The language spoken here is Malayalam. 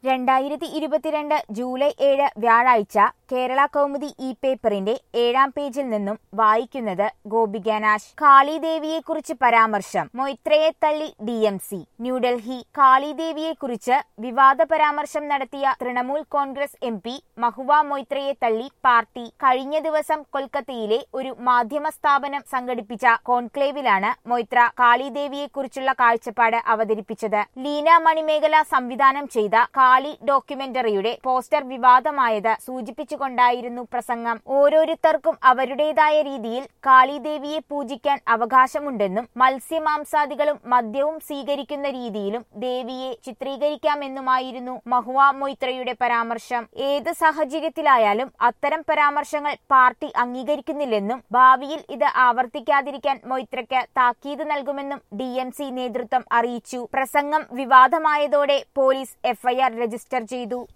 രണ്ടായിരത്തി ഇരുപത്തിരണ്ട് ജൂലൈ ഏഴ് വ്യാഴാഴ്ച കേരള കൗമുദി ഇ പേപ്പറിന്റെ ഏഴാം പേജിൽ നിന്നും വായിക്കുന്നത് ഗോപികാനാശ് കാളിദേവിയെക്കുറിച്ച് പരാമർശം മൊയ്ത്രയെ തള്ളി ഡി എം സി ന്യൂഡൽഹി കാളിദേവിയെക്കുറിച്ച് വിവാദ പരാമർശം നടത്തിയ തൃണമൂൽ കോൺഗ്രസ് എം പി മഹുവ മൊയ്ത്രയെ തള്ളി പാർട്ടി കഴിഞ്ഞ ദിവസം കൊൽക്കത്തയിലെ ഒരു മാധ്യമ സ്ഥാപനം സംഘടിപ്പിച്ച കോൺക്ലേവിലാണ് മൊയ്ത്ര കാളിദേവിയെക്കുറിച്ചുള്ള കാഴ്ചപ്പാട് അവതരിപ്പിച്ചത് ലീന മണിമേഖല സംവിധാനം ചെയ്ത കാളി ഡോക്യുമെന്ററിയുടെ പോസ്റ്റർ വിവാദമായത് സൂചിപ്പിച്ചുകൊണ്ടായിരുന്നു പ്രസംഗം ഓരോരുത്തർക്കും അവരുടേതായ രീതിയിൽ കാളിദേവിയെ പൂജിക്കാൻ അവകാശമുണ്ടെന്നും മത്സ്യമാംസാദികളും മദ്യവും സ്വീകരിക്കുന്ന രീതിയിലും ദേവിയെ ചിത്രീകരിക്കാമെന്നുമായിരുന്നു മഹുവ മൊയ്ത്രയുടെ പരാമർശം ഏത് സാഹചര്യത്തിലായാലും അത്തരം പരാമർശങ്ങൾ പാർട്ടി അംഗീകരിക്കുന്നില്ലെന്നും ഭാവിയിൽ ഇത് ആവർത്തിക്കാതിരിക്കാൻ മൊയ്ത്രയ്ക്ക് താക്കീത് നൽകുമെന്നും ഡി നേതൃത്വം അറിയിച്ചു പ്രസംഗം വിവാദമായതോടെ പോലീസ് എഫ്ഐആർ രജിസ്റ്റർ ചെയ്തു